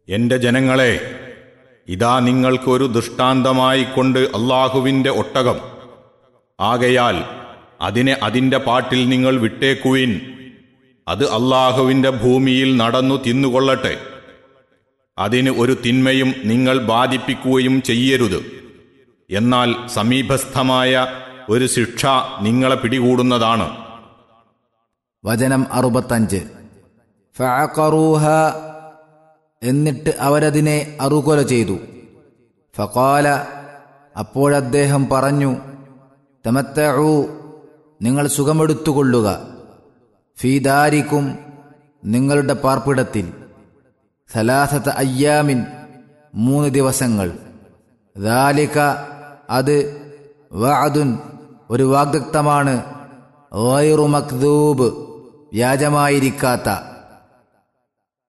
എന്റെ ജനങ്ങളെ ഇതാ നിങ്ങൾക്കൊരു ദൃഷ്ടാന്തമായി കൊണ്ട് അള്ളാഹുവിന്റെ ഒട്ടകം ആകയാൽ അതിനെ അതിന്റെ പാട്ടിൽ നിങ്ങൾ വിട്ടേക്കുവിൻ അത് അള്ളാഹുവിന്റെ ഭൂമിയിൽ നടന്നു തിന്നുകൊള്ളട്ടെ അതിന് ഒരു തിന്മയും നിങ്ങൾ ബാധിപ്പിക്കുകയും ചെയ്യരുത് എന്നാൽ സമീപസ്ഥമായ ഒരു ശിക്ഷ നിങ്ങളെ പിടികൂടുന്നതാണ് വചനം അറുപത്തഞ്ച് ഫഅഖറൂഹ എന്നിട്ട് അവരതിനെ അറുകൊല ചെയ്തു ഫകാല അപ്പോഴദ്ദേഹം പറഞ്ഞു തമത്തഊ നിങ്ങൾ സുഖമെടുത്തുകൊള്ളുക ഫീദാരിക്കും നിങ്ങളുടെ പാർപ്പിടത്തിൽ സലാസത്ത് അയ്യാമിൻ മൂന്ന് ദിവസങ്ങൾ ദാലിക അത് വഅദുൻ ഒരു വാഗ്ദത്തമാണ് ഗൈറു മക്ദൂബ് വ്യാജമായിരിക്കാത്ത